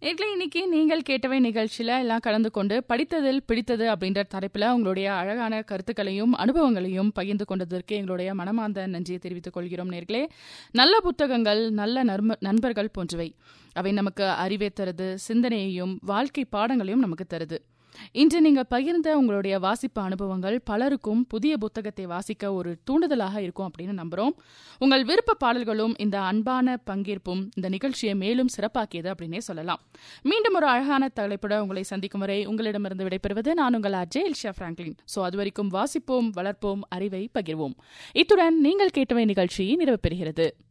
நேர்களே இன்னைக்கு நீங்கள் கேட்டவை நிகழ்ச்சியில எல்லாம் கலந்து கொண்டு படித்ததில் பிடித்தது அப்படின்ற தலைப்புல உங்களுடைய அழகான கருத்துக்களையும் அனுபவங்களையும் பகிர்ந்து கொண்டதற்கு எங்களுடைய மனமார்ந்த நன்றியை தெரிவித்துக் கொள்கிறோம் நேர்களே நல்ல புத்தகங்கள் நல்ல நர்ம நண்பர்கள் போன்றவை அவை நமக்கு அறிவை தருது சிந்தனையையும் வாழ்க்கை பாடங்களையும் நமக்கு தருது இன்று நீங்க பகிர்ந்த உங்களுடைய வாசிப்பு அனுபவங்கள் பலருக்கும் புதிய புத்தகத்தை வாசிக்க ஒரு தூண்டுதலாக இருக்கும் அப்படின்னு நம்புறோம் உங்கள் விருப்ப பாடல்களும் இந்த அன்பான பங்கேற்பும் இந்த நிகழ்ச்சியை மேலும் சிறப்பாக்கியது அப்படின்னே சொல்லலாம் மீண்டும் ஒரு அழகான தலைப்புட உங்களை சந்திக்கும் வரை உங்களிடமிருந்து விடைபெறுவது நான் உங்கள் அஜய் இல்ஷா பிராங்க்லின் ஸோ அதுவரைக்கும் வாசிப்போம் வளர்ப்போம் அறிவை பகிர்வோம் இத்துடன் நீங்கள் கேட்டவை நிகழ்ச்சி நிறைவு பெறுகிறது